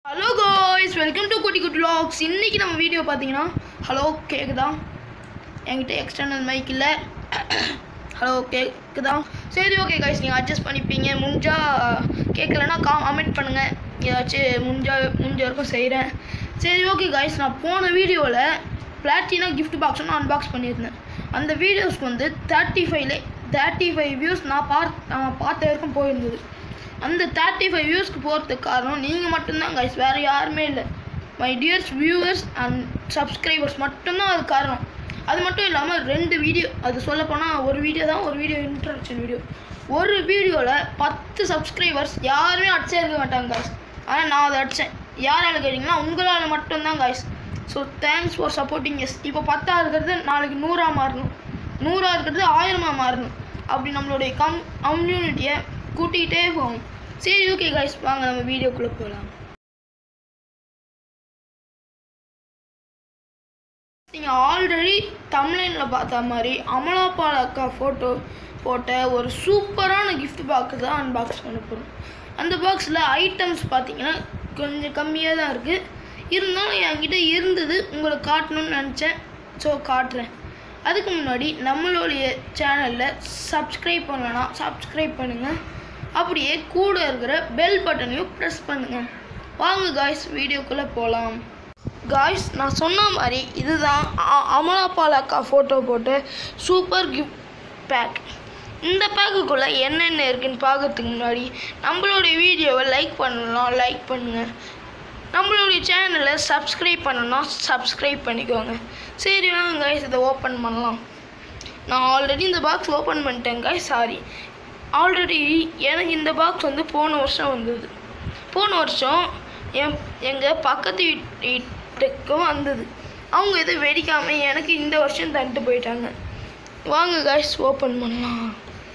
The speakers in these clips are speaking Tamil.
ஹலோ காய்ஸ் வெல்கம் டு குட்டி குட்டி வ்ளாக்ஸ் இன்னைக்கு நம்ம வீடியோ பார்த்தீங்கன்னா ஹலோ கேக்குதா என்கிட்ட எக்ஸ்டர்னல் மைக் இல்லை ஹலோ கேக்குதா சரி ஓகே காய்ஸ் நீங்கள் அட்ஜஸ்ட் பண்ணிப்பீங்க முடிஞ்சா கேட்கலன்னா காமெண்ட் பண்ணுங்கள் ஏதாச்சும் முடிஞ்சா முடிஞ்ச வரைக்கும் செய்கிறேன் சரி ஓகே காய்ஸ் நான் போன வீடியோவில் பிளாட்டினா கிஃப்ட் பாக்ஸ் ஒன்று அன்பாக்ஸ் பண்ணியிருந்தேன் அந்த வீடியோஸ்க்கு வந்து தேர்ட்டி ஃபைவ்ல தேர்ட்டி ஃபைவ் வியூஸ் நான் பார்த் நான் பார்த்த வரைக்கும் போயிருந்தது அந்த தேர்ட்டி ஃபைவ் வியூஸ்க்கு போகிறதுக்கு காரணம் நீங்கள் மட்டும்தான் கைஸ் வேறு யாருமே இல்லை my dears viewers and subscribers மட்டும்தான் அது காரணம் அது மட்டும் இல்லாமல் ரெண்டு வீடியோ அது சொல்லப்போனால் ஒரு வீடியோ தான் ஒரு வீடியோ இன்ட்ரடக்ஷன் வீடியோ ஒரு வீடியோவில் பத்து சப்ஸ்கிரைபர்ஸ் யாருமே அடிச்சே இருக்க மாட்டாங்க காய்ஸ் ஆனால் நான் அதை அடித்தேன் யாரால் கேட்டிங்கன்னா உங்களால் மட்டும்தான் guys so thanks for supporting yes இப்போ பத்தா இருக்கிறது நாளைக்கு நூறாக மாறணும் நூறாக இருக்கிறது ஆயிரமாக மாறணும் அப்படி நம்மளுடைய கம் கம்யூனிட்டியை கூட்டிகிட்டே போகும் சரி ஓகே கைஸ் வாங்க நம்ம வீடியோக்குள்ளே போகலாம் நீங்கள் ஆல்ரெடி தமிழ்லைனில் பார்த்த மாதிரி அமலாபால் அக்கா ஃபோட்டோ போட்ட ஒரு சூப்பரான gift பாக்ஸ் தான் அன்பாக்ஸ் பண்ண போகிறோம் அந்த பாக்ஸில் ஐட்டம்ஸ் பார்த்தீங்கன்னா கொஞ்சம் கம்மியாக தான் இருக்குது இருந்தாலும் என்கிட்ட இருந்தது உங்களுக்கு காட்டணும்னு நினச்சேன் ஸோ காட்டுறேன் அதுக்கு முன்னாடி நம்மளுடைய சேனலில் சப்ஸ்கிரைப் பண்ணலன்னா சப்ஸ்கிரைப் பண்ணுங்கள் அப்படியே கூட இருக்கிற பெல் பட்டனையும் ப்ரெஸ் பண்ணுங்கள் வாங்க காய்ஸ் வீடியோக்குள்ளே போகலாம் காய்ஸ் நான் சொன்ன மாதிரி இதுதான் அ- அமலாபால் அக்கா ஃபோட்டோ போட்டு சூப்பர் கிஃப்ட் பேக் இந்த பேக்குக்குள்ளே என்னென்ன இருக்குன்னு பார்க்கறதுக்கு முன்னாடி நம்மளுடைய வீடியோவை லைக் பண்ணலாம் லைக் பண்ணுங்கள் நம்மளுடைய சேனலை சப்ஸ்கிரைப் பண்ணணும்னா சப்ஸ்கிரைப் பண்ணிக்கோங்க சரி வாங்க கைஸ் இதை ஓப்பன் பண்ணலாம் நான் ஆல்ரெடி இந்த பாக்ஸ் ஓப்பன் பண்ணிட்டேன் கைஸ் சாரி ஆல்ரெடி எனக்கு இந்த பாக்ஸ் வந்து போன வருஷம் வந்தது போன வருஷம் என் எங்கள் பக்கத்து வீட் வீட்டுக்கும் வந்தது அவங்க இதை வெடிக்காமல் எனக்கு இந்த வருஷம் தந்துட்டு போயிட்டாங்க வாங்க கைஸ் ஓப்பன் பண்ணலாம்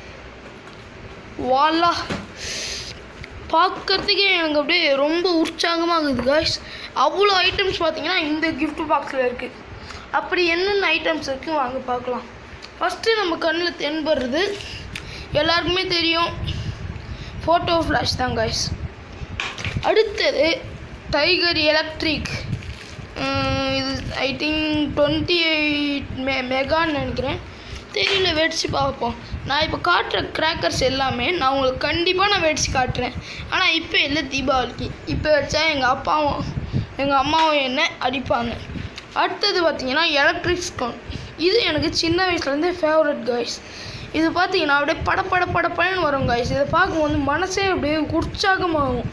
வாலா பார்க்கறதுக்கே எனக்கு அப்படியே ரொம்ப உற்சாகமாகுது காய்ஸ் அவ்வளோ ஐட்டம்ஸ் பார்த்தீங்கன்னா இந்த gift பாக்ஸில் இருக்குது அப்படி என்னென்ன ஐட்டம்ஸ் இருக்குது வாங்க பார்க்கலாம் ஃபஸ்ட்டு நம்ம கண்ணில் தென்படுறது எல்லாருக்குமே தெரியும் ஃபோட்டோ ஃப்ளாஷ் தான் காய்ஸ் அடுத்தது டைகர் எலக்ட்ரிக் இது ஐ திங்க் டுவெண்ட்டி எயிட் மெ மெகான்னு நினைக்கிறேன் தெரியல வெடிச்சு பார்ப்போம் நான் இப்போ காட்டுற கிராக்கர்ஸ் எல்லாமே நான் உங்களுக்கு கண்டிப்பாக நான் வெடிச்சு காட்டுறேன் ஆனால் இப்போ இல்லை தீபாவளிக்கு இப்போ வச்சா எங்கள் அப்பாவும் எங்கள் அம்மாவும் என்ன அடிப்பாங்க அடுத்தது பார்த்தீங்கன்னா எலக்ட்ரிக் ஸ்கோன் இது எனக்கு சின்ன வயசுலேருந்தே ஃபேவரட் காய்ஸ் இது பார்த்தீங்கன்னா அப்படியே பட பட படப்படன்னு வரும் காய்ஸ் இதை பார்க்கும்போது மனசே அப்படியே உற்சாகமாகும்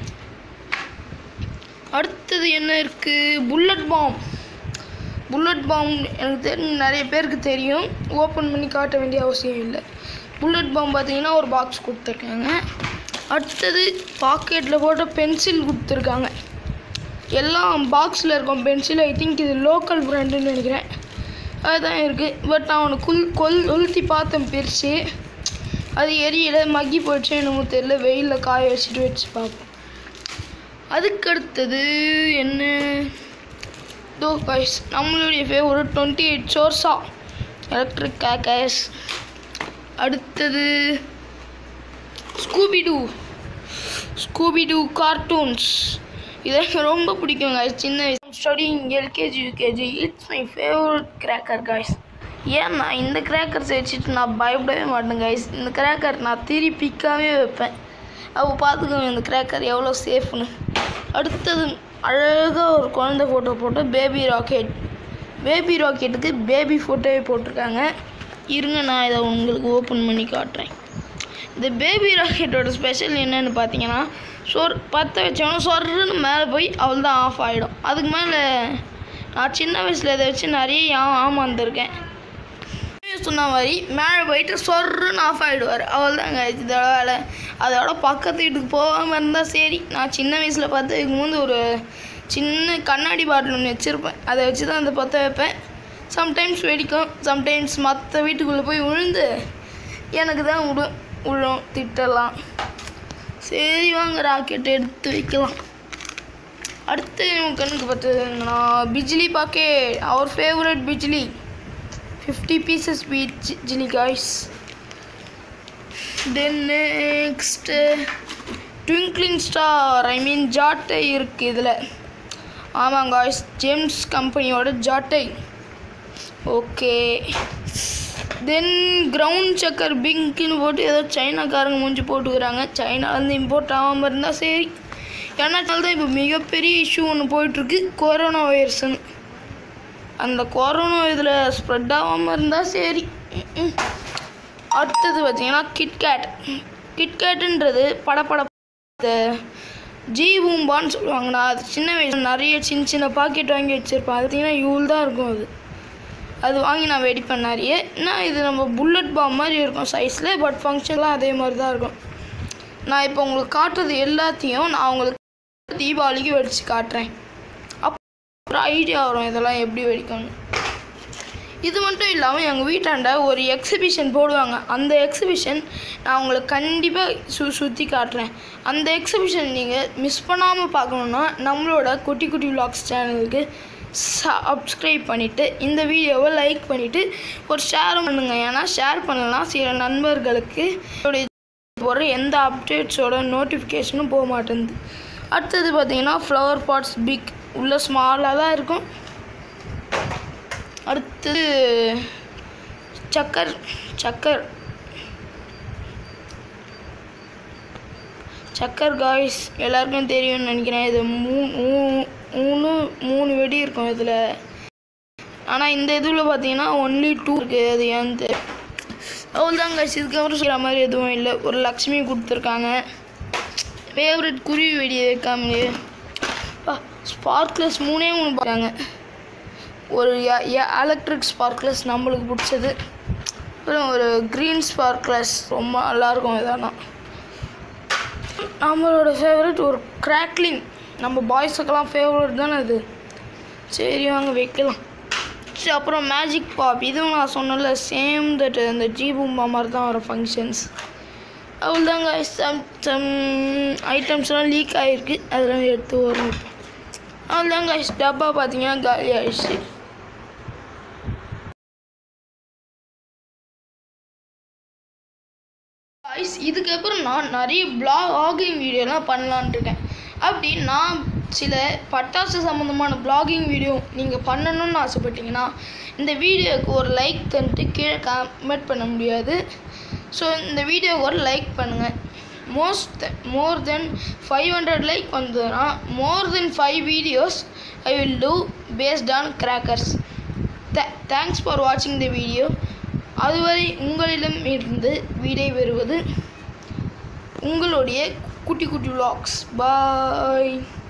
அடுத்தது என்ன இருக்குது புல்லட் பாம் புல்லட் பாம் எனக்கு தெரிஞ்ச நிறைய பேருக்கு தெரியும் ஓப்பன் பண்ணி காட்ட வேண்டிய அவசியம் இல்லை புல்லட் பாம் பார்த்தீங்கன்னா ஒரு பாக்ஸ் கொடுத்துருக்காங்க அடுத்தது பாக்கெட்டில் போட்ட பென்சில் கொடுத்துருக்காங்க எல்லாம் பாக்ஸில் இருக்கும் பென்சில் ஐ திங்க் இது லோக்கல் பிராண்டுன்னு நினைக்கிறேன் அதுதான் இருக்குது பட் நான் அவனை குல் கொல் கொளுத்தி பார்த்தேன் பிரித்து அது எரியல மக்கி போயிடுச்சு என்னமோ தெரியல வெயிலில் காய வச்சுட்டு வச்சு பார்ப்போம் அதுக்கு அடுத்தது என்ன தோ கைஸ் நம்மளுடைய ஃபேவரட் டுவெண்ட்டி எயிட் சோர்ஸா எலக்ட்ரிக் கேக்கஸ் அடுத்தது ஸ்கூபிடூ ஸ்கூபிடூ கார்ட்டூன்ஸ் இது எனக்கு ரொம்ப பிடிக்கும் guys சின்ன வயசு studying LKG UKG it's my favourite cracker guys ஏன்னா இந்த கிராக்கர்ஸ் வச்சுட்டு நான் பயப்படவே மாட்டேன் guys இந்த கிராக்கர் நான் திருப்பிக்காமே வைப்பேன் அப்போ பார்த்துக்கோங்க இந்த கிராக்கர் எவ்வளோ சேஃப்னு அடுத்தது அழகாக ஒரு குழந்தை ஃபோட்டோ போட்டு பேபி ராக்கெட் பேபி ராக்கெட்டுக்கு பேபி ஃபோட்டோவே போட்டிருக்காங்க இருங்க நான் இதை உங்களுக்கு ஓப்பன் பண்ணி காட்டுறேன் இந்த பேபி ராக்கெட்டோட ஸ்பெஷல் என்னன்னு பார்த்தீங்கன்னா சொர் பற்ற வச்சோன்னா சொர்ன்னு மேலே போய் அவள் தான் ஆஃப் ஆகிடும் அதுக்கு மேலே நான் சின்ன வயசில் இதை வச்சு நிறைய ஏ- ஏமாந்துருக்கேன் சொன்ன மாதிரி மேலே போயிட்டு சொர்ன்னு ஆஃப் ஆகிடுவார் அவள் தாங்க இதோட வேலை அதோட பக்கத்து வீட்டுக்கு போகாமல் இருந்தால் சரி நான் சின்ன வயசில் பார்த்து இருக்கும்போது ஒரு சின்ன கண்ணாடி பாட்டில் ஒன்று வச்சுருப்பேன் அதை வச்சு தான் அந்த பற்ற வைப்பேன் சம்டைம்ஸ் வெடிக்கும் சம்டைம்ஸ் மற்ற வீட்டுக்குள்ளே போய் விழுந்து எனக்கு தான் விடும் விழும் திட்டலாம் சரி வாங்க ராக்கெட் எடுத்து வைக்கலாம் அடுத்து நம்ம கண்ணுக்கு பார்த்ததுங்கன்னா பிஜ்லி பாக்கெட் அவர் favourite Bijli fifty pieces Bijli guys then next twinkling star I mean ஜாட்டை இருக்குது இதில் ஆமாம் காய்ஸ் ஜேம்ஸ் கம்பெனியோட ஜாட்டை ஓகே தென் கிரவுண்ட் சக்கர் பிங்க்னு போட்டு ஏதோ சைனாக்காரங்க மூஞ்சி போட்டுக்கிறாங்க சைனாலேருந்து இம்போர்ட் ஆகாமல் இருந்தால் சரி ஏன்னா தான் இப்போ மிகப்பெரிய இஷ்யூ ஒன்று போயிட்டுருக்கு கொரோனா வைரஸ்னு அந்த கொரோனா இதில் ஸ்ப்ரெட் ஆகாமல் இருந்தால் சரி ம்ம். அடுத்தது பார்த்தீங்கன்னா கிட்கேட் கிட்கேட்டுன்றது படப்பட ஜி பூம்பான்னு சொல்லுவாங்கண்ணா அது சின்ன வயசு நிறைய சின்ன சின்ன பாக்கெட் வாங்கி வச்சுருப்பேன் அது பார்த்தீங்கன்னா இவ்வளோ தான் இருக்கும் அது அது வாங்கி நான் வெடிப்பேன் நிறைய நான் இது நம்ம புல்லட் பாம் மாதிரி இருக்கும் சைஸில் பட் ஃபங்க்ஷன்லாம் அதே மாதிரி தான் இருக்கும் நான் இப்போ உங்களுக்கு காட்டுறது எல்லாத்தையும் நான் உங்களுக்கு தீபாவளிக்கு வெடித்து காட்டுறேன் அப்புறம் ஐடியா வரும் இதெல்லாம் எப்படி வெடிக்கணும் இது மட்டும் இல்லாமல் எங்கள் வீட்டாண்ட ஒரு எக்ஸிபிஷன் போடுவாங்க அந்த எக்ஸிபிஷன் நான் உங்களுக்கு கண்டிப்பாக சு சுற்றி காட்டுறேன் அந்த எக்ஸிபிஷன் நீங்கள் மிஸ் பண்ணாமல் பார்க்கணுன்னா நம்மளோட குட்டி குட்டி vlogs சேனலுக்கு சப்ஸ்கிரைப் பண்ணிவிட்டு இந்த வீடியோவை லைக் பண்ணிவிட்டு ஒரு ஷேரும் பண்ணுங்க ஏன்னா ஷேர் பண்ணலாம் சில நண்பர்களுக்கு இதோடைய போகிற எந்த அப்டேட்ஸோட நோட்டிஃபிகேஷனும் போக மாட்டேங்குது அடுத்தது பார்த்தீங்கன்னா ஃப்ளவர் பாட்ஸ் பிக் உள்ள ஸ்மாலாக தான் இருக்கும் அடுத்தது சக்கர் சக்கர் சக்கர் காய்ஸ் எல்லாருக்கும் தெரியும்னு நினைக்கிறேன் இது மூணு மூணு மூணு மூணு வெடி இருக்கும் இதில் ஆனால் இந்த இதில் பார்த்தீங்கன்னா ஒன்லி டூ இருக்குது அது ஏன் அவ்வளோதான் காய்ஸ் இதுக்கப்புறம் சொல்கிற மாதிரி எதுவும் இல்லை ஒரு லக்ஷ்மி கொடுத்துருக்காங்க ஃபேவரட் குருவி வெடி வைக்காமலே ஸ்பார்க்லெஸ் மூணே மூணு பார்க்காங்க ஒரு எலக்ட்ரிக் ஸ்பார்க்லெஸ் நம்மளுக்கு பிடிச்சது அப்புறம் ஒரு க்ரீன் ஸ்பார்க்லெஸ் ரொம்ப நல்லாயிருக்கும் இதெல்லாம் நம்மளோட ஃபேவரட் ஒரு கிராக்லிங் நம்ம பாய்ஸுக்கெல்லாம் ஃபேவரட் தானே அது சரி வாங்க வைக்கலாம் சரி அப்புறம் மேஜிக் பாப் இதுவும் நான் சொன்னல சேம் தட் அந்த ஜீபூம்பா மாதிரி தான் வரும் ஃபங்க்ஷன்ஸ் அவ்வளோதாங்க சம் சம் ஐட்டம்ஸ்லாம் லீக் ஆகிருக்கு அதெல்லாம் எடுத்து வரும் இப்போ அவ்வளோதாங்க டப்பா பார்த்தீங்கன்னா காலி ஆயிடுச்சு guys இதுக்கப்புறம் நான் நிறைய பிளாகிங் வீடியோலாம் பண்ணலான்ட்டு இருக்கேன் அப்படி நான் சில பட்டாசு சம்மந்தமான பிளாகிங் வீடியோ நீங்கள் பண்ணணும்னு ஆசைப்பட்டீங்கன்னா இந்த வீடியோவுக்கு ஒரு லைக் தந்துட்டு கீழே கமெண்ட் பண்ண முடியாது ஸோ இந்த வீடியோவுக்கு ஒரு லைக் பண்ணுங்கள் most more than five hundred like வந்ததுன்னா more than five videos I will do based on crackers thanks for வாட்சிங் த வீடியோ அதுவரை உங்களிடம் இருந்து விடை பெறுவது உங்களுடைய குட்டி குட்டி vlogs பாய்